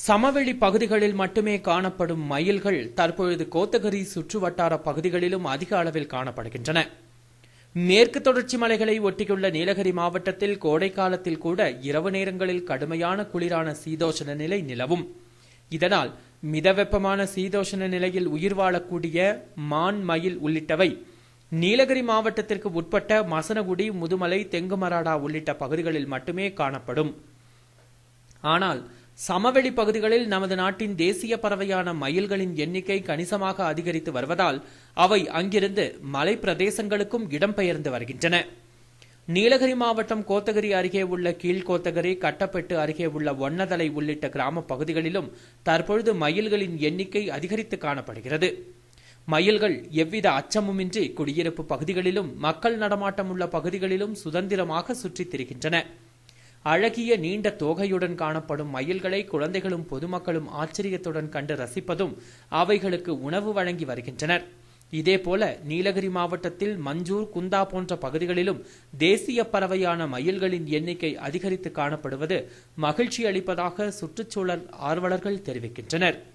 சமவெளி பகுதிகளில் மட்டுமே காணப்படும் மயில்கள் தற்பொழுது கோத்தகிரி சுற்றுவட்டார பகுதிகளிலும் அதிக அளவில் காணப்படுகின்றன மேற்கு தொடர்ச்சி மலைகளை ஒட்டியுள்ள நீலகிரி மாவட்டத்தில் கோடை காலத்தில் கூட இரவு நேரங்களில் கடுமையான குளிரான சீதோஷண நிலை நிலவும் இதனால் மிதவெப்பமான சீதோஷண நிலையில் உயிர் வாழக்கூடிய மான் மயில் உள்ளிட்டவை நீலகிரி மாவட்டத்திற்கு உட்பட்ட மசனகுடி முதுமலை தெங்குமராடா உள்ளிட்ட பகுதிகளில் மட்டுமே காணப்படும் ஆனால் சமவெளி பகுதிகளில் நமது நாட்டின் தேசிய பறவையான மயில்களின் எண்ணிக்கை கணிசமாக அதிகரித்து வருவதால் அவை அங்கிருந்து மலை பிரதேசங்களுக்கும் இடம்பெயர்ந்து வருகின்றன நீலகிரி மாவட்டம் கோத்தகிரி அருகே உள்ள கீழ்கோத்தகிரி கட்டப்பெட்டு அருகே உள்ள ஒன்னதலை உள்ளிட்ட கிராம பகுதிகளிலும் தற்பொழுது மயில்களின் எண்ணிக்கை அதிகரித்து காணப்படுகிறது மயில்கள் எவ்வித அச்சமுமின்றி குடியிருப்பு பகுதிகளிலும் மக்கள் நடமாட்டம் உள்ள பகுதிகளிலும் சுதந்திரமாக சுற்றித் திரிகின்றன அழகிய நீண்ட தோகையுடன் காணப்படும் மயில்களை குழந்தைகளும் பொதுமக்களும் ஆச்சரியத்துடன் கண்டு ரசிப்பதும் அவைகளுக்கு உணவு வழங்கி வருகின்றனர் இதேபோல நீலகிரி மாவட்டத்தில் மஞ்சூர் குந்தா போன்ற பகுதிகளிலும் தேசிய பறவையான மயில்களின் எண்ணிக்கை அதிகரித்து காணப்படுவது மகிழ்ச்சி அளிப்பதாக சுற்றுச்சூழல் ஆர்வலர்கள் தெரிவிக்கின்றனர்